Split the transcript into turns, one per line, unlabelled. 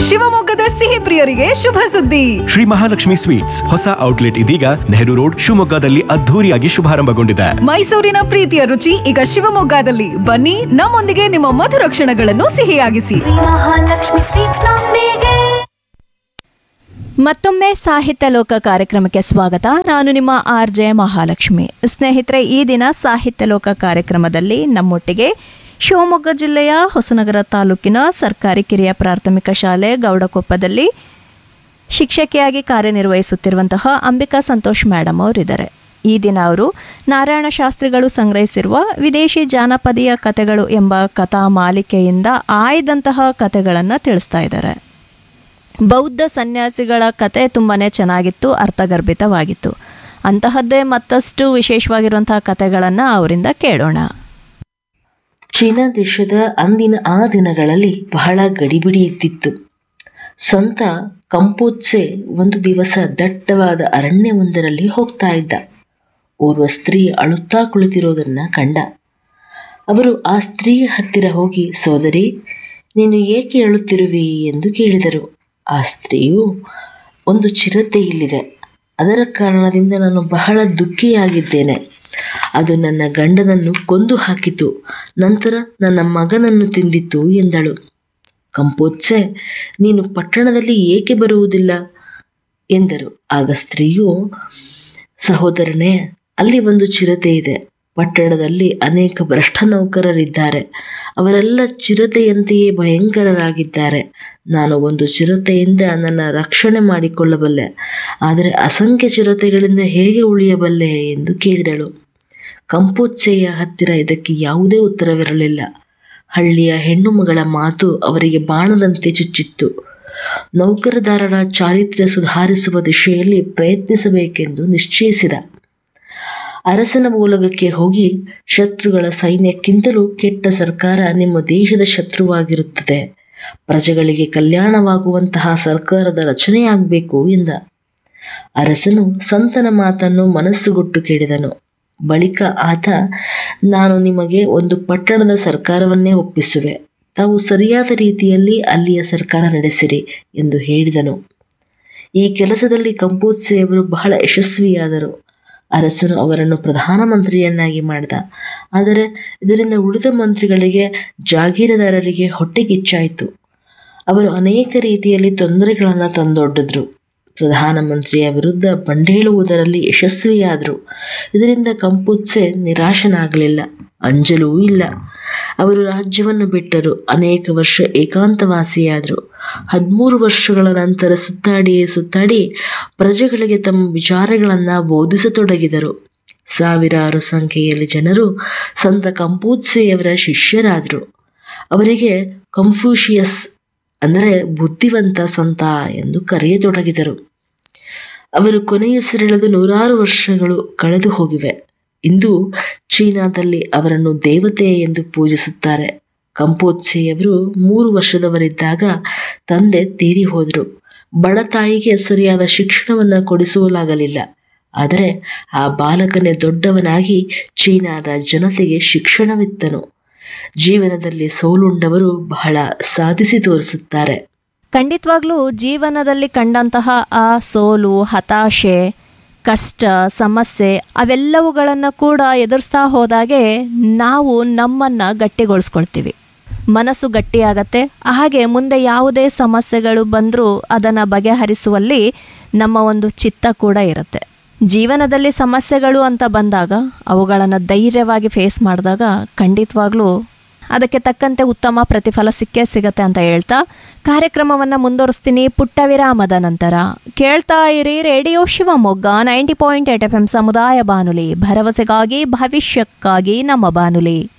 ಶಿವಮೊಗ್ಗದ ಸಿಹಿ ಪ್ರಿಯರಿಗೆ ಶುಭ ಸುದ್ದಿ
ಶ್ರೀ ಮಹಾಲಕ್ಷ್ಮಿ ಸ್ವೀಟ್ಸ್ ಹೊಸ ಔಟ್ಲೆಟ್ ಇದೀಗ ನೆಹರು ರೋಡ್ ಶಿವಮೊಗ್ಗದಲ್ಲಿ ಅದ್ಧೂರಿಯಾಗಿ ಶುಭಾರಂಭಗೊಂಡಿದೆ
ಮೈಸೂರಿನ ಪ್ರೀತಿಯ ರುಚಿ ಈಗ ಶಿವಮೊಗ್ಗದಲ್ಲಿ ಬನ್ನಿ ನಮ್ಮೊಂದಿಗೆ ನಿಮ್ಮ ಮಧುರ ಕ್ಷಣಗಳನ್ನು ಸಿಹಿಯಾಗಿಸಿ
ಮಹಾಲಕ್ಷ್ಮಿ ಸ್ವೀಟ್ಸ್ ನೊಂದಿಗೆ
ಮತ್ತೊಮ್ಮೆ ಸಾಹಿತ್ಯ ಲೋಕ ಕಾರ್ಯಕ್ರಮಕ್ಕೆ ಸ್ವಾಗತ ನಾನು ನಿಮ್ಮ ಆರ್ ಜೆ ಮಹಾಲಕ್ಷ್ಮಿ ಸ್ನೇಹಿತರೆ ಈ ದಿನ ಸಾಹಿತ್ಯ ಲೋಕ ಕಾರ್ಯಕ್ರಮದಲ್ಲಿ ನಮ್ಮೊಟ್ಟಿಗೆ ಶಿವಮೊಗ್ಗ ಜಿಲ್ಲೆಯ ಹೊಸನಗರ ತಾಲೂಕಿನ ಸರ್ಕಾರಿ ಕಿರಿಯ ಪ್ರಾಥಮಿಕ ಶಾಲೆ ಗೌಡಕೊಪ್ಪದಲ್ಲಿ ಶಿಕ್ಷಕಿಯಾಗಿ ಕಾರ್ಯನಿರ್ವಹಿಸುತ್ತಿರುವಂತಹ ಅಂಬಿಕಾ ಸಂತೋಷ್ ಮೇಡಮ್ ಅವರಿದ್ದಾರೆ ಈ ದಿನ ಅವರು ನಾರಾಯಣ ಶಾಸ್ತ್ರಿಗಳು ಸಂಗ್ರಹಿಸಿರುವ ವಿದೇಶಿ ಜಾನಪದೀಯ ಕಥೆಗಳು ಎಂಬ ಕಥಾ ಮಾಲಿಕೆಯಿಂದ ಆಯ್ದಂತಹ ಕಥೆಗಳನ್ನು ತಿಳಿಸ್ತಾ ಇದ್ದಾರೆ ಬೌದ್ಧ ಸನ್ಯಾಸಿಗಳ ಕತೆ ತುಂಬಾ ಚೆನ್ನಾಗಿತ್ತು ಅರ್ಥಗರ್ಭಿತವಾಗಿತ್ತು ಅಂತಹದ್ದೇ ಮತ್ತಷ್ಟು ವಿಶೇಷವಾಗಿರುವಂತಹ ಕಥೆಗಳನ್ನು ಅವರಿಂದ ಕೇಳೋಣ
ಚೀನಾ ದೇಶದ ಅಂದಿನ ಆ ದಿನಗಳಲ್ಲಿ ಬಹಳ ಗಡಿಬಿಡಿ ಇದ್ದಿತ್ತು ಸಂತ ಕಂಪೋತ್ಸೆ ಒಂದು ದಿವಸ ದಟ್ಟವಾದ ಅರಣ್ಯವೊಂದರಲ್ಲಿ ಹೋಗ್ತಾ ಇದ್ದ ಓರ್ವ ಸ್ತ್ರೀ ಅಳುತ್ತಾ ಕುಳಿತಿರೋದನ್ನ ಕಂಡ ಅವರು ಆ ಸ್ತ್ರೀಯ ಹತ್ತಿರ ಹೋಗಿ ಸೋದರಿ ನೀನು ಏಕೆ ಅಳುತ್ತಿರುವಿ ಎಂದು ಕೇಳಿದರು ಆ ಸ್ತ್ರೀಯು ಒಂದು ಚಿರತೆ ಇಲ್ಲಿದೆ ಅದರ ಕಾರಣದಿಂದ ನಾನು ಬಹಳ ದುಃಖಿಯಾಗಿದ್ದೇನೆ ಅದು ನನ್ನ ಗಂಡನನ್ನು ಕೊಂದು ಹಾಕಿತು ನಂತರ ನನ್ನ ಮಗನನ್ನು ತಿಂದಿತ್ತು ಎಂದಳು ಕಂಪೋತ್ಸೆ ನೀನು ಪಟ್ಟಣದಲ್ಲಿ ಏಕೆ ಬರುವುದಿಲ್ಲ ಎಂದರು ಆಗ ಸ್ತ್ರೀಯು ಸಹೋದರನೇ ಅಲ್ಲಿ ಒಂದು ಚಿರತೆ ಇದೆ ಪಟ್ಟಣದಲ್ಲಿ ಅನೇಕ ಭ್ರಷ್ಟ ನೌಕರರಿದ್ದಾರೆ ಅವರೆಲ್ಲ ಚಿರತೆಯಂತೆಯೇ ಭಯಂಕರರಾಗಿದ್ದಾರೆ ನಾನು ಒಂದು ಚಿರತೆಯಿಂದ ನನ್ನ ರಕ್ಷಣೆ ಮಾಡಿಕೊಳ್ಳಬಲ್ಲೆ ಆದರೆ ಅಸಂಖ್ಯ ಚಿರತೆಗಳಿಂದ ಹೇಗೆ ಉಳಿಯಬಲ್ಲೆ ಎಂದು ಕೇಳಿದಳು ಕಂಪೋತ್ಸೆಯ ಹತ್ತಿರ ಇದಕ್ಕೆ ಯಾವುದೇ ಉತ್ತರವಿರಲಿಲ್ಲ ಹಳ್ಳಿಯ ಹೆಣ್ಣು ಮಗಳ ಮಾತು ಅವರಿಗೆ ಬಾಣದಂತೆ ಚುಚ್ಚಿತ್ತು ನೌಕರದಾರರ ಚಾರಿತ್ರ್ಯ ಸುಧಾರಿಸುವ ದಿಶೆಯಲ್ಲಿ ಪ್ರಯತ್ನಿಸಬೇಕೆಂದು ನಿಶ್ಚಯಿಸಿದ ಅರಸನ ಮೂಲಕಕ್ಕೆ ಹೋಗಿ ಶತ್ರುಗಳ ಸೈನ್ಯಕ್ಕಿಂತಲೂ ಕೆಟ್ಟ ಸರ್ಕಾರ ನಿಮ್ಮ ದೇಶದ ಶತ್ರುವಾಗಿರುತ್ತದೆ ಪ್ರಜೆಗಳಿಗೆ ಕಲ್ಯಾಣವಾಗುವಂತಹ ಸರ್ಕಾರದ ರಚನೆಯಾಗಬೇಕು ಎಂದ ಅರಸನು ಸಂತನ ಮಾತನ್ನು ಮನಸ್ಸುಗೊಟ್ಟು ಕೇಳಿದನು ಬಳಿಕ ಆತ ನಾನು ನಿಮಗೆ ಒಂದು ಪಟ್ಟಣದ ಸರ್ಕಾರವನ್ನೇ ಒಪ್ಪಿಸುವೆ ತಾವು ಸರಿಯಾದ ರೀತಿಯಲ್ಲಿ ಅಲ್ಲಿಯ ಸರ್ಕಾರ ನಡೆಸಿರಿ ಎಂದು ಹೇಳಿದನು ಈ ಕೆಲಸದಲ್ಲಿ ಕಂಪೋತ್ಸೆಯವರು ಬಹಳ ಯಶಸ್ವಿಯಾದರು ಅರಸನು ಅವರನ್ನು ಪ್ರಧಾನಮಂತ್ರಿಯನ್ನಾಗಿ ಮಾಡಿದ ಆದರೆ ಇದರಿಂದ ಉಳಿದ ಮಂತ್ರಿಗಳಿಗೆ ಜಾಗೀರದಾರರಿಗೆ ಹೊಟ್ಟೆಗಿಚ್ಚಾಯಿತು ಅವರು ಅನೇಕ ರೀತಿಯಲ್ಲಿ ತೊಂದರೆಗಳನ್ನು ತಂದೊಡ್ಡಿದ್ರು ಪ್ರಧಾನಮಂತ್ರಿಯ ವಿರುದ್ಧ ಬಂಡೇಳುವುದರಲ್ಲಿ ಯಶಸ್ವಿಯಾದರು ಇದರಿಂದ ಕಂಪುತ್ಸೆ ನಿರಾಶನಾಗಲಿಲ್ಲ ಅಂಜಲೂ ಇಲ್ಲ ಅವರು ರಾಜ್ಯವನ್ನು ಬಿಟ್ಟರು ಅನೇಕ ವರ್ಷ ಏಕಾಂತವಾಸಿಯಾದರು ಹದಿಮೂರು ವರ್ಷಗಳ ನಂತರ ಸುತ್ತಾಡಿ ಸುತ್ತಾಡಿ ಪ್ರಜೆಗಳಿಗೆ ತಮ್ಮ ವಿಚಾರಗಳನ್ನು ಬೋಧಿಸತೊಡಗಿದರು ಸಾವಿರಾರು ಸಂಖ್ಯೆಯಲ್ಲಿ ಜನರು ಸಂತ ಕಂಪೂತ್ಸೆಯವರ ಶಿಷ್ಯರಾದರು ಅವರಿಗೆ ಕಂಫ್ಯೂಷಿಯಸ್ ಅಂದರೆ ಬುದ್ಧಿವಂತ ಸಂತ ಎಂದು ಕರೆಯತೊಡಗಿದರು ಅವರು ಕೊನೆಯುಸಿರೆಳೆದು ನೂರಾರು ವರ್ಷಗಳು ಕಳೆದು ಹೋಗಿವೆ ಇಂದು ಚೀನಾದಲ್ಲಿ ಅವರನ್ನು ದೇವತೆ ಎಂದು ಪೂಜಿಸುತ್ತಾರೆ ಕಂಪೋತ್ಸೆಯವರು ಮೂರು ವರ್ಷದವರಿದ್ದಾಗ ತಂದೆ ತೀರಿ ಹೋದರು ಬಡ ತಾಯಿಗೆ ಸರಿಯಾದ ಶಿಕ್ಷಣವನ್ನು ಕೊಡಿಸುವಲಾಗಲಿಲ್ಲ ಆದರೆ ಆ ಬಾಲಕನೇ ದೊಡ್ಡವನಾಗಿ ಚೀನಾದ ಜನತೆಗೆ ಶಿಕ್ಷಣವಿತ್ತನು ಜೀವನದಲ್ಲಿ ಸೋಲುಂಡವರು ಬಹಳ ಸಾಧಿಸಿ ತೋರಿಸುತ್ತಾರೆ
ಖಂಡಿತವಾಗ್ಲೂ ಜೀವನದಲ್ಲಿ ಕಂಡಂತಹ ಆ ಸೋಲು ಹತಾಶೆ ಕಷ್ಟ ಸಮಸ್ಯೆ ಅವೆಲ್ಲವುಗಳನ್ನು ಕೂಡ ಎದುರಿಸ್ತಾ ಹೋದಾಗೆ ನಾವು ನಮ್ಮನ್ನು ಗಟ್ಟಿಗೊಳಿಸ್ಕೊಳ್ತೀವಿ ಮನಸ್ಸು ಗಟ್ಟಿಯಾಗತ್ತೆ ಹಾಗೆ ಮುಂದೆ ಯಾವುದೇ ಸಮಸ್ಯೆಗಳು ಬಂದರೂ ಅದನ್ನು ಬಗೆಹರಿಸುವಲ್ಲಿ ನಮ್ಮ ಒಂದು ಚಿತ್ತ ಕೂಡ ಇರುತ್ತೆ ಜೀವನದಲ್ಲಿ ಸಮಸ್ಯೆಗಳು ಅಂತ ಬಂದಾಗ ಅವುಗಳನ್ನು ಧೈರ್ಯವಾಗಿ ಫೇಸ್ ಮಾಡಿದಾಗ ಖಂಡಿತವಾಗ್ಲೂ ಅದಕ್ಕೆ ತಕ್ಕಂತೆ ಉತ್ತಮ ಪ್ರತಿಫಲ ಸಿಕ್ಕೇ ಸಿಗತ್ತೆ ಅಂತ ಹೇಳ್ತಾ ಕಾರ್ಯಕ್ರಮವನ್ನು ಮುಂದುವರಿಸ್ತೀನಿ ಪುಟ್ಟ ವಿರಾಮದ ನಂತರ ಕೇಳ್ತಾ ಇರಿ radio Shivamogga ninety point eight F M ಸಮುದಾಯ ಬಾನುಲಿ ಭರವಸೆಗಾಗಿ ಭವಿಷ್ಯಕ್ಕಾಗಿ ನಮ್ಮ ಬಾನುಲಿ